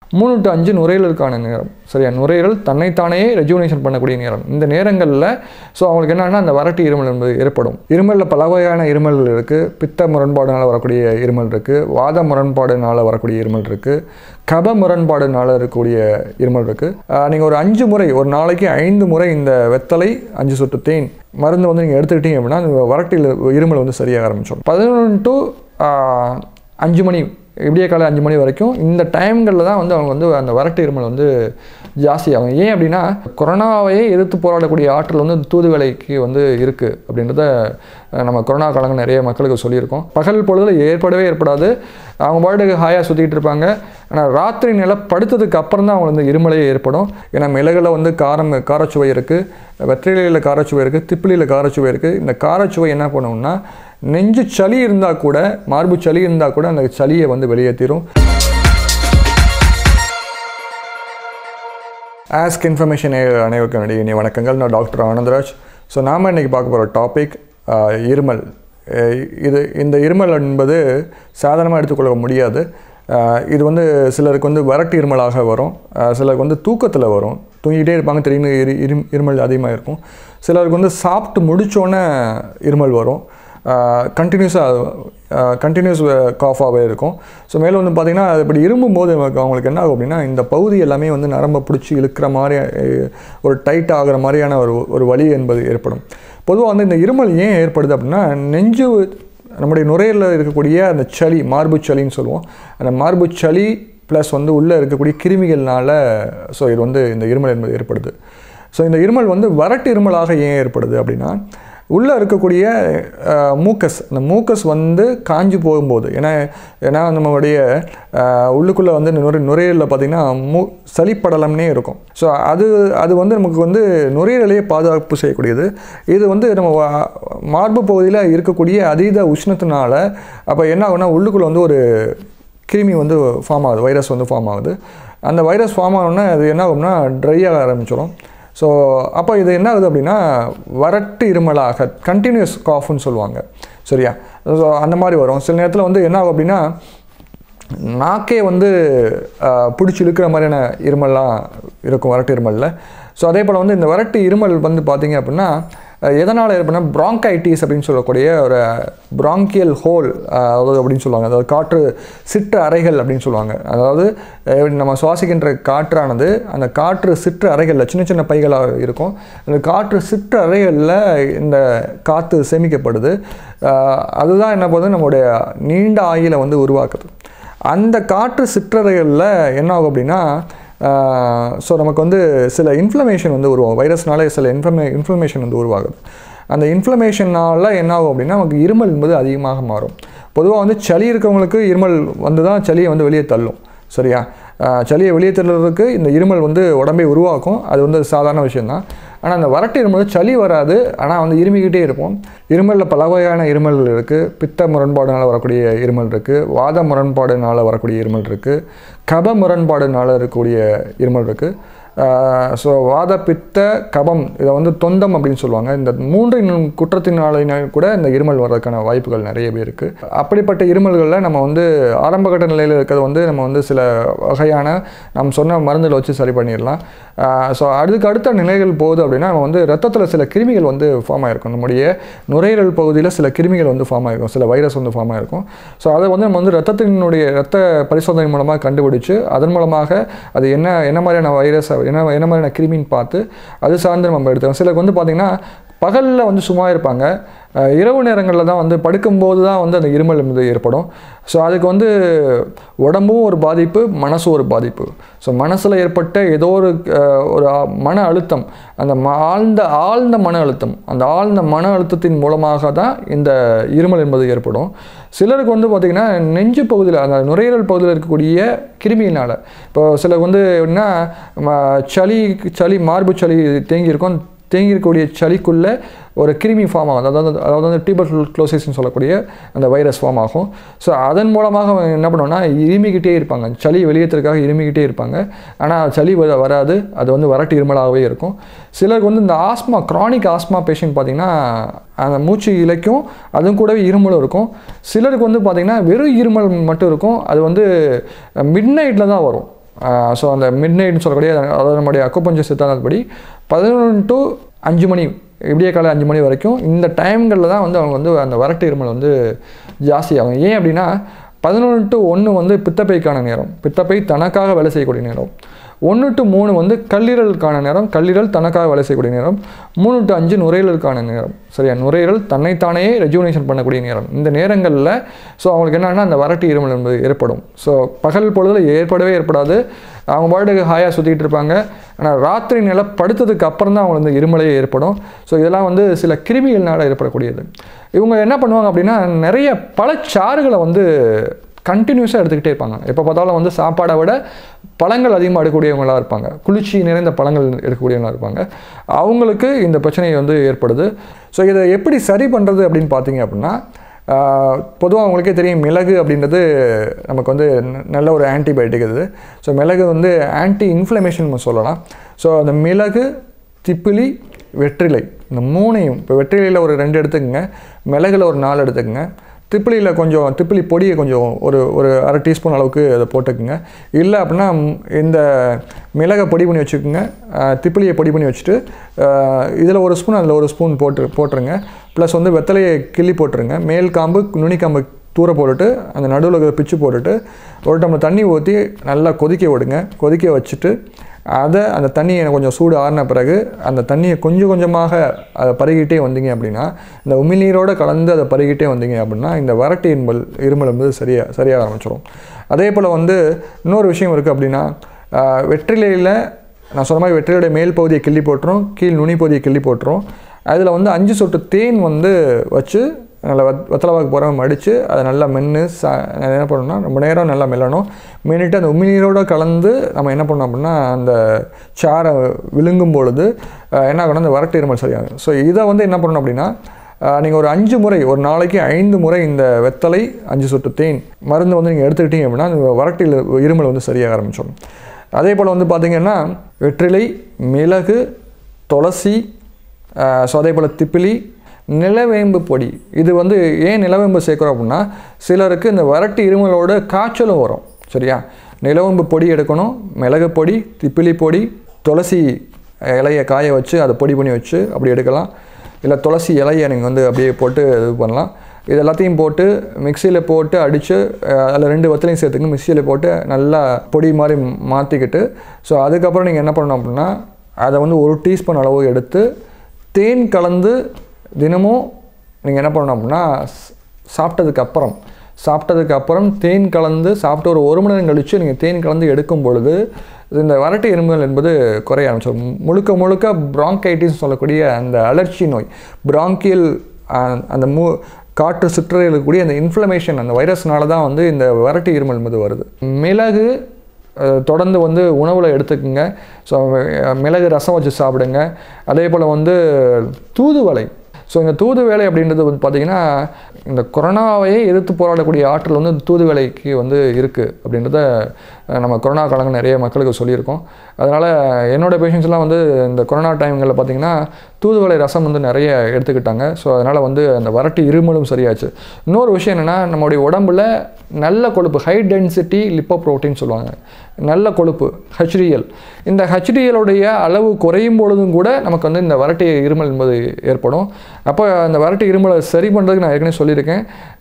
மூணு டு அஞ்சு நுரையீரலுக்கான நேரம் சரியா நுரையீரல் தன்னைத்தானே ரெஜுவனேஷன் பண்ணக்கூடிய நேரம் இந்த நேரங்களில் ஸோ அவங்களுக்கு என்னன்னா அந்த வறட்டு இருமல் என்பது ஏற்படும் இருமலில் பல வகையான இருமல்கள் இருக்குது பித்த முரண்பாடுனால வரக்கூடிய இருமல் இருக்குது வாத முரண்பாடுனால வரக்கூடிய இருமல் இருக்குது கப முரண்பாடுனால இருக்கக்கூடிய இருமல் இருக்குது நீங்கள் ஒரு அஞ்சு முறை ஒரு நாளைக்கு ஐந்து முறை இந்த வெத்தலை அஞ்சு சொட்டு தேன் மருந்து வந்து நீங்கள் எடுத்துக்கிட்டீங்க அப்படின்னா அந்த வறட்டில் இருமல் வந்து சரியாக ஆரம்பிச்சிடும் பதினொன்று டு அஞ்சு மணி விடிய காலை அஞ்சு மணி வரைக்கும் இந்த டைம்களில் தான் வந்து அவங்க வந்து அந்த வறட்டு இருமல் வந்து ஜாஸ்தியாகும் ஏன் அப்படின்னா கொரோனாவையே எதிர்த்து போராடக்கூடிய ஆற்றல் வந்து தூதுவளைக்கு வந்து இருக்குது அப்படின்றத அஹ், நம்ம கொரோனா காலங்கள் நிறைய மக்களுக்கு சொல்லியிருக்கோம் பகல் பொழுதில் ஏற்படவே ஏற்படாது அவங்க பாட்டுக்கு ஹாயாக சுற்றிக்கிட்டு இருப்பாங்க ஆனால் ராத்திரி நில படுத்ததுக்கு அப்புறம் தான் அவங்களுக்கு வந்து இருமலே ஏற்படும் ஏன்னா மிளகுல வந்து காரம் காரச்சுவை இருக்குது வெற்றிலையில் காரச்சுவை இருக்குது திப்பிலியில் காரச்சுவை இருக்குது இந்த காரச்சுவை என்ன பண்ணுவோம்னா நெஞ்சு சளி இருந்தால் கூட மார்பு சளி இருந்தால் கூட அந்த சளியை வந்து வெளியேற்றிடும் ஆஸ்க் இன்ஃபர்மேஷன் அனைவருக்கும் நடிகை இனி வணக்கங்கள் நான் டாக்டர் ஆனந்தராஜ் ஸோ நாம் இன்றைக்கி பார்க்க போகிற டாபிக் இருமல் அஹ் இது இந்த இருமல் என்பது சாதாரணமாக எடுத்துக்கொள்ள முடியாது அஹ் இது வந்து சிலருக்கு வந்து வறட்டு இருமலாக வரும் அஹ் சிலருக்கு வந்து தூக்கத்தில் வரும் தூங்கிட்டே இருப்பாங்க திடீர்னு இரு இரு இருமல் அதிகமாக இருக்கும் சிலருக்கு வந்து சாப்பிட்டு முடிச்சோன்னே இருமல் வரும் கண்டினியூஸாக கண்டினியூஸ் காஃபாகவே இருக்கும் ஸோ மேலும் வந்து பார்த்திங்கன்னா அது இப்படி இருமும்போது நமக்கு அவங்களுக்கு என்ன ஆகும் அப்படின்னா இந்த பகுதி எல்லாமே வந்து நரம்பை பிடிச்சி இழுக்கிற மாதிரி அஹ், ஒரு டைட் ஆகிற மாதிரியான ஒரு ஒரு வலி என்பது ஏற்படும் பொதுவாக வந்து இந்த இருமல் ஏன் ஏற்படுது அப்படின்னா நெஞ்சு நம்முடைய நுரையீரலில் இருக்கக்கூடிய அந்த சளி மார்பு சளின்னு சொல்லுவோம் அந்த மார்பு சளி ப்ளஸ் வந்து உள்ளே இருக்கக்கூடிய கிருமிகள்னால ஸோ இது வந்து இந்த இருமல் என்பது ஏற்படுது ஸோ இந்த இருமல் வந்து வறட்டு இருமலாக ஏன் ஏற்படுது அப்படின்னா உள்ளே இருக்கக்கூடிய அஹ், மூக்கஸ் அந்த மூக்கஸ் வந்து காஞ்சு போகும்போது ஏன்னா ஏன்னா நம்மளுடைய அஹ், உள்ளுக்குள்ளே வந்து நுரை நுரையீரலில் பார்த்திங்கன்னா மூ சளிப்படலம்னே இருக்கும் ஸோ அது அது வந்து நமக்கு வந்து நுரையீரலையே பாதுகாப்பு செய்யக்கூடியது இது வந்து நம்ம வா- மார்பு பகுதியில் இருக்கக்கூடிய அதீத உஷ்ணத்தினால அப்போ என்ன ஆகும்னா உள்ளுக்குள்ளே வந்து ஒரு கிருமி வந்து ஃபார்ம் ஆகுது வைரஸ் வந்து ஃபார்ம் ஆகுது அந்த வைரஸ் ஃபார்ம் ஆனோடனே அது என்ன ஆகும்னா ட்ரை ஆக ஆரம்பிச்சிடும் ஸோ அப்போ இது என்ன ஆகுது அப்படின்னா வறட்டு இருமலாக கண்டினியூஸ் காஃப்னு சொல்லுவாங்க சரியா ஸோ அந்த மாதிரி வரும் சில நேரத்தில் வந்து என்ன ஆகும் அப்படின்னா நாக்கே வந்து ஆஹ், பிடிச்சி இழுக்கிற மாதிரியான இருமல்லாம் இருக்கும் வறட்டு இருமலில் ஸோ அதே போல் வந்து இந்த வறட்டு இருமல் வந்து பார்த்தீங்க அப்படின்னா அஹ், எதனால் ஏற்படுனா bronchitis அப்படின்னு சொல்லக்கூடிய ஒரு bronchial ஹோல் அதாவது அப்படின்னு சொல்லுவாங்க அதாவது காற்று சிற்று அறைகள் அப்படின்னு சொல்லுவாங்க அதாவது அஹ், நம்ம சுவாசிக்கின்ற காற்றானது அந்த காற்று சிற்று அறைகளில் சின்ன சின்ன பைகளாக இருக்கும் அந்த காற்று சிற்று அறைகளில் இந்த காற்று சேமிக்கப்படுது அஹ், அதுதான் என்ன பண்ணுது நம்மளுடைய நீண்ட ஆயுளை வந்து உருவாக்குது அந்த காற்று சிற்றறைகளில் என்ன ஆகும் அப்படின்னா ஸோ நமக்கு வந்து சில இன்ஃப்ளமேஷன் வந்து உருவாகும் வைரஸ்னால சில இன்ஃப்ளமே இன்ஃப்ளமேஷன் வந்து உருவாகுது அந்த இன்ஃப்ளமேஷனால் என்ன ஆகும் அப்படின்னா நமக்கு இருமல் என்பது அதிகமாக மாறும் பொதுவாக வந்து சளி இருக்கவங்களுக்கு இருமல் வந்து தான் சளியை வந்து வெளியே தள்ளும் சரியா ஆஹ் சளியை வெளியே தள்ளுறதுக்கு இந்த இருமல் வந்து உடம்பை உருவாக்கும் அது வந்து சாதாரண விஷயம்தான் ஆனால் அந்த வறட்டு இருமல் சளி வராது ஆனால் வந்து இருமிக்கிட்டே இருப்போம் இருமலில் பல வகையான இருமல்கள் இருக்குது பித்த முரண்பாடுனால வரக்கூடிய இருமல் இருக்குது வாத முரண்பாடுனால வரக்கூடிய இருமல் இருக்குது கப முரண்பாடுனால இருக்கக்கூடிய இருமல் இருக்குது ஸோ வாத பித்த கபம் இதை வந்து தொந்தம் அப்படின்னு சொல்லுவாங்க இந்த மூன்று இன்னும் குற்றத்தினால கூட இந்த இருமல் வர்றதுக்கான வாய்ப்புகள் நிறையவே இருக்குது அப்படிப்பட்ட இருமல்களில் நம்ம வந்து ஆரம்பகட்ட நிலையில் இருக்கிறது வந்து நம்ம வந்து சில வகையான நாம் சொன்ன மருந்துகளை வச்சு சரி பண்ணிடலாம் ஸோ அதுக்கு அடுத்த நிலைகள் போகுது அப்படின்னா நம்ம வந்து ரத்தத்தில் சில கிருமிகள் வந்து ஃபார்ம் ஆகிருக்கும் நம்முடைய நுரையீரல் பகுதியில் சில கிருமிகள் வந்து ஃபார்ம் ஆகிருக்கும் சில வைரஸ் வந்து ஃபார்ம் ஆகிருக்கும் ஸோ அதை வந்து நம்ம வந்து ரத்தத்தினுடைய ரத்த பரிசோதனை மூலமாக கண்டுபிடிச்சு அதன் மூலமாக அது என்ன என்ன மாதிரியான வைரஸ் என்ன என்ன மாதிரியான கிருமின்னு பார்த்து அது சார்ந்து நம்ம எடுத்துக்கோம் சிலருக்கு வந்து பார்த்திங்கன்னா பகலில் வந்து சும்மா இருப்பாங்க அஹ் இரவு நேரங்களில் தான் வந்து படுக்கும்போது தான் வந்து அந்த இருமல் என்பது ஏற்படும் ஸோ அதுக்கு வந்து உடம்பும் ஒரு பாதிப்பு மனசும் ஒரு பாதிப்பு ஸோ மனசில் ஏற்பட்ட ஏதோ ஒரு அஹ், ஒரு ஆ- மன அழுத்தம் அந்த ம- ஆழ்ந்த ஆழ்ந்த மன அழுத்தம் அந்த ஆழ்ந்த மன அழுத்தத்தின் மூலமாக தான் இந்த இருமல் என்பது ஏற்படும் சிலருக்கு வந்து பார்த்திங்கன்னா நெஞ்சு பகுதியில் அந்த நுரையீரல் பகுதியில் இருக்கக்கூடிய கிருமியினால் இப்போ சிலருக்கு வந்து எப்படின்னா ம- சளி சளி மார்பு சளி தேங்கியிருக்கும் தேங்கியிருக்கக்கூடிய சளிக்குள்ளே ஒரு கிருமி ஃபார்ம் ஆகும் அதாவது அதாவது வந்து டியூபர் க்ளோசிஸ்ன்னு சொல்லக்கூடிய அந்த வைரஸ் ஃபார்ம் ஆகும் ஸோ அதன் மூலமாக அவங்க என்ன பண்ணுவோம்னா இருமிக்கிட்டே இருப்பாங்க சளி வெளியேற்றதுக்காக இருமிக்கிட்டே இருப்பாங்க ஆனால் சளி வர வராது அது வந்து வறட்டு இருமலாகவே இருக்கும் சிலருக்கு வந்து இந்த ஆஸ்மா க்ரானிக் ஆஸ்மா பேஷண்ட் பார்த்திங்கன்னா அந்த மூச்சு இலைக்கும் அதுவும் கூடவே இருமலும் இருக்கும் சிலருக்கு வந்து பார்த்திங்கன்னா வெறும் இருமல் மட்டும் இருக்கும் அது வந்து மிட் நைட்டில் தான் வரும் ஸோ அந்த மிட் நைட்னு சொல்லக்கூடிய அதாவது நம்முடைய அக்குப்பஞ்சர் சித்தாந்தப்படி பதினொன்று டு அஞ்சு மணி விடிய காலை அஞ்சு மணி வரைக்கும் இந்த டைம்களில் தான் வந்து அவங்க வந்து அந்த வறட்டு இருமல் வந்து ஜாஸ்தி ஆகும் ஏன் அப்படின்னா பதினொன்று டு ஒன்று வந்து பித்தப்பைக்கான நேரம் பித்தப்பை தனக்காக வேலை செய்யக்கூடிய நேரம் ஒன்று டு மூணு வந்து கல்லீரலுக்கான நேரம் கல்லீரல் தனக்காக வேலை செய்யக்கூடிய நேரம் மூணு டு அஞ்சு நுரையீரலுக்கான நேரம் சரியா நுரையீரல் தன்னைத்தானே ரெஜுவனேஷன் பண்ணக்கூடிய நேரம் இந்த நேரங்களில் ஸோ அவங்களுக்கு என்னன்னா அந்த வறட்டு இருமல் என்பது ஏற்படும் ஸோ பகல் பொழுதில் ஏற்படவே ஏற்படாது அவங்க பாட்டுக்கு ஹாயாக சுற்றிட்டு இருப்பாங்க ஆனால் ராத்திரி நிலை படுத்ததுக்கு அப்புறம் தான் அவங்களுக்கு வந்து இருமலே ஏற்படும் ஸோ இதெல்லாம் வந்து சில கிருமிகள்னால ஏற்படக்கூடியது இவங்க என்ன பண்ணுவாங்க அப்படின்னா நிறைய பழச்சாறுகளை வந்து கண்டினியூஸாக எடுத்துக்கிட்டே இருப்பாங்க எப்போ பார்த்தாலும் வந்து சாப்பாடை விட பழங்கள் அதிகமாக எடுக்கக்கூடியவங்களாக இருப்பாங்க குளிர்ச்சி நிறைந்த பழங்கள் எடுக்கக்கூடியவங்களாக இருப்பாங்க அவங்களுக்கு இந்த பிரச்சனை வந்து ஏற்படுது ஸோ இதை எப்படி சரி பண்ணுறது அப்படின்னு பார்த்தீங்க அப்படின்னா பொதுவாக உங்களுக்கே தெரியும் மிளகு அப்படின்றது நமக்கு வந்து ந- நல்ல ஒரு ஆன்டிபயோட்டிக் இது ஸோ மிளகு வந்து ஆன்டி இன்ஃப்ளமேஷன் சொல்லலாம் ஸோ அந்த மிளகு திப்பிலி வெற்றிலை இந்த மூணையும் இப்போ வெற்றிலையில் ஒரு ரெண்டு எடுத்துக்கங்க மிளகுல ஒரு நாலு எடுத்துக்கங்க திப்பிலியில் கொஞ்சம் திப்பிலி பொடியை கொஞ்சம் ஒரு ஒரு அரை டீஸ்பூன் அளவுக்கு அதை போட்டுக்குங்க இல்லை அப்படின்னா ம், இந்த மிளகை பொடி பண்ணி வச்சுக்கோங்க அஹ், திப்பிலியை பொடி பண்ணி வச்சுட்டு இதில் ஒரு ஸ்பூன் அதில் ஒரு ஸ்பூன் போட்டு போட்டுருங்க ப்ளஸ் வந்து வெத்தலையை கிள்ளி போட்டுருங்க மேல் காம்பு நுனி காம்பு தூர போட்டுட்டு அந்த நடுவில் இருக்கிற பிச்சு போட்டுட்டு ஒரு டம்ளர் தண்ணி ஊற்றி நல்லா கொதிக்க விடுங்க கொதிக்க வச்சுட்டு அதை அந்த தண்ணியை கொஞ்சம் சூடு ஆறின பிறகு அந்த தண்ணியை கொஞ்சம் கொஞ்சமாக அதை பருகிட்டே வந்தீங்க அப்படின்னா இந்த உமிழ்நீரோடு கலந்து அதை பருகிட்டே வந்தீங்க அப்படின்னா இந்த வறட்டு இருமல் இருமல் வந்து சரியாக சரியாக ஆரம்பிச்சிடும் அதே போல் வந்து இன்னொரு விஷயம் இருக்குது அப்படின்னா ஆஹ், வெற்றிலையில் நான் சொன்ன மாதிரி வெற்றிலையோட மேல் பகுதியை கிள்ளி போட்டுரும் கீழ் நுனி பகுதியை கிள்ளி போட்டுரும் அதில் வந்து அஞ்சு சொட்டு தேன் வந்து வச்சு நல்லா வெத் வெத்தலைவாக்கு போகிற மடித்து அதை நல்லா மென்று சா என்ன பண்ணணும்னா ரொம்ப நேரம் நல்லா மெல்லணும் மென்னிட்டு அந்த உமிழ்நீரோட கலந்து நம்ம என்ன பண்ணோம் அப்படின்னா அந்த சாரை விழுங்கும் பொழுது அஹ், என்ன ஆகணும் அந்த வறட்டு இருமல் சரியாகும் ஸோ இதை வந்து என்ன பண்ணணும் அப்படின்னா நீங்கள் ஒரு அஞ்சு முறை ஒரு நாளைக்கு ஐந்து முறை இந்த வெத்தலை அஞ்சு சொட்டு தேன் மருந்து வந்து நீங்கள் எடுத்துக்கிட்டீங்க அப்படின்னா அந்த வறட்டு இரு- இருமல் வந்து சரியாக ஆரம்பிச்சிடும் அதே போல் வந்து பார்த்திங்கன்னா வெற்றிலை மிளகு துளசி ஸோ அதே போல் திப்பிலி நிலவேம்பு பொடி இது வந்து ஏன் நிலவேம்பு சேர்க்குறோம் அப்படின்னா சிலருக்கு இந்த வறட்டு இருமலோட காய்ச்சலும் வரும் சரியா நிலவேம்பு பொடி எடுக்கணும் மிளகு பொடி திப்பிலி பொடி துளசி இலையை காய வச்சு அதை பொடி பண்ணி வச்சு அப்படி எடுக்கலாம் இல்லை துளசி இலையை நீங்கள் வந்து அப்படியே போட்டு இது பண்ணலாம் இது எல்லாத்தையும் போட்டு மிக்சியில் போட்டு அடித்து அதில் ரெண்டு வத்தலையும் சேர்த்துங்க மிக்சியில் போட்டு நல்லா பொடி மாதிரி மாற்றிக்கிட்டு ஸோ அதுக்கப்புறம் நீங்கள் என்ன பண்ணணும் அப்படின்னா அதை வந்து ஒரு டீஸ்பூன் அளவு எடுத்து தேன் கலந்து தினமும் நீங்கள் என்ன பண்ணணும் அப்படின்னா ஸ்- சாப்பிட்டதுக்கு அப்புறம் சாப்பிட்டதுக்கு அப்புறம் தேன் கலந்து சாப்பிட்டு ஒரு ஒரு மணி நேரம் கழித்து நீங்கள் தேன் கலந்து எடுக்கும் பொழுது இந்த வறட்டு எறும்புகள் என்பது குறைய ஆரம்பிச்சிடும் முழுக்க முழுக்க bronchitis சொல்லக்கூடிய அந்த அலர்ச்சி நோய் பிராங்கியல் அந்த மூ காற்று சுற்றுறையில் கூடிய அந்த இன்ஃப்ளமேஷன் அந்த வைரஸ்னால தான் வந்து இந்த வறட்டு இருமல் என்பது வருது மிளகு அஹ், தொடர்ந்து வந்து உணவில் எடுத்துக்கோங்க ஸோ மிளகு ரசம் வச்சு சாப்பிடுங்க அதே போல் வந்து தூதுவளை ஸோ இந்த தூதுவேலை அப்படின்றது வந்து பார்த்திங்கன்னா இந்த கொரோனாவையே எதிர்த்து போராடக்கூடிய ஆற்றல் வந்து இந்த தூதுவேலைக்கு வந்து இருக்குது அப்படின்றத அஹ், நம்ம கொரோனா காலங்கள் நிறைய மக்களுக்கு சொல்லியிருக்கோம் அதனால் என்னோடய பேஷண்ட்ஸ்லாம் வந்து இந்த கொரோனா டைம்களில் பார்த்திங்கன்னா தூதுவளை ரசம் வந்து நிறைய எடுத்துக்கிட்டாங்க ஸோ அதனால் வந்து அந்த வறட்டு இருமலும் சரியாச்சு இன்னொரு விஷயம் என்னென்னா நம்மளுடைய உடம்புல நல்ல கொழுப்பு ஹை டென்சிட்டி லிப்போ ப்ரோட்டீன் சொல்லுவாங்க நல்ல கொழுப்பு ஹெச்டிஎல் இந்த ஹெச்டிஎலுடைய அளவு குறையும் பொழுதும் கூட நமக்கு வந்து இந்த வறட்டு இருமல் என்பது ஏற்படும் அப்போ அந்த வறட்டு இருமலை சரி பண்ணுறதுக்கு நான் ஏற்கனவே சொல்லியிருக்கேன்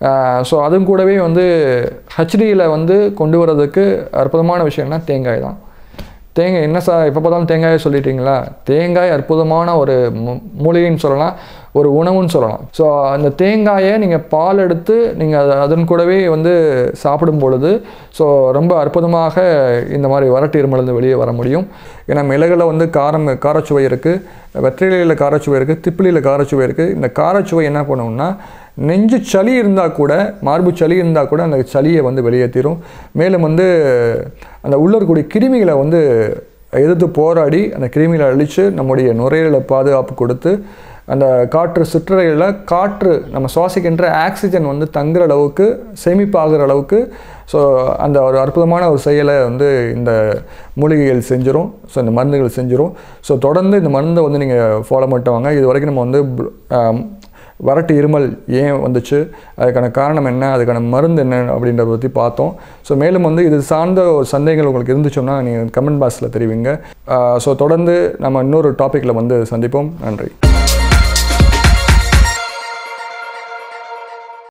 ஸோ அதுவும் கூடவே வந்து ஹெச்டியில் வந்து கொண்டு வரதுக்கு அற்புதமான விஷயம்னா தேங்காய் தான் தேங்காய் என்ன சார் எப்போ பார்த்தாலும் தேங்காயை சொல்லிட்டீங்களா தேங்காய் அற்புதமான ஒரு மூ- மூலிகைன்னு சொல்லலாம் ஒரு உணவுன்னு சொல்லலாம் ஸோ அந்த தேங்காயை நீங்கள் பால் எடுத்து நீங்கள் அதை அதன் கூடவே வந்து சாப்பிடும் பொழுது ஸோ ரொம்ப அற்புதமாக இந்த மாதிரி வறட்டு இருமலேருந்து வெளியே வர முடியும் ஏன்னா மிளகுல வந்து காரம் காரச்சுவை இருக்குது வெற்றிலையில் காரச்சுவை இருக்குது திப்பிலியில் காரச்சுவை இருக்குது இந்த காரச்சுவை என்ன பண்ணுவோம்னா நெஞ்சு சளி இருந்தால் கூட மார்பு சளி இருந்தால் கூட அந்த சளியை வந்து வெளியேற்றிடும் மேலும் வந்து அந்த உள்ள இருக்கக்கூடிய கிருமிகளை வந்து எதிர்த்து போராடி அந்த கிருமிகளை அழித்து நம்முடைய நுரையீரலை பாதுகாப்பு கொடுத்து அந்த காற்று சுற்றுறையில் காற்று நம்ம சுவாசிக்கின்ற ஆக்சிஜன் வந்து தங்குற அளவுக்கு சேமிப்பாகிற அளவுக்கு ஸோ அந்த ஒரு அற்புதமான ஒரு செயலை வந்து இந்த மூலிகைகள் செஞ்சிரும் ஸோ இந்த மருந்துகள் செஞ்சிரும் ஸோ தொடர்ந்து இந்த மருந்தை வந்து நீங்கள் ஃபாலோ பண்ணிட்டு வாங்க இது வரைக்கும் நம்ம வந்து வறட்டு இருமல் ஏன் வந்துச்சு அதுக்கான காரணம் என்ன அதுக்கான மருந்து என்ன அப்படின்றத பற்றி பார்த்தோம் ஸோ மேலும் வந்து இது சார்ந்த ஒரு சந்தேகங்கள் உங்களுக்கு இருந்துச்சோன்னா நீங்கள் கமெண்ட் பாக்ஸில் தெரிவிங்க ஸோ தொடர்ந்து நம்ம இன்னொரு டாப்பிக்கில் வந்து சந்திப்போம் நன்றி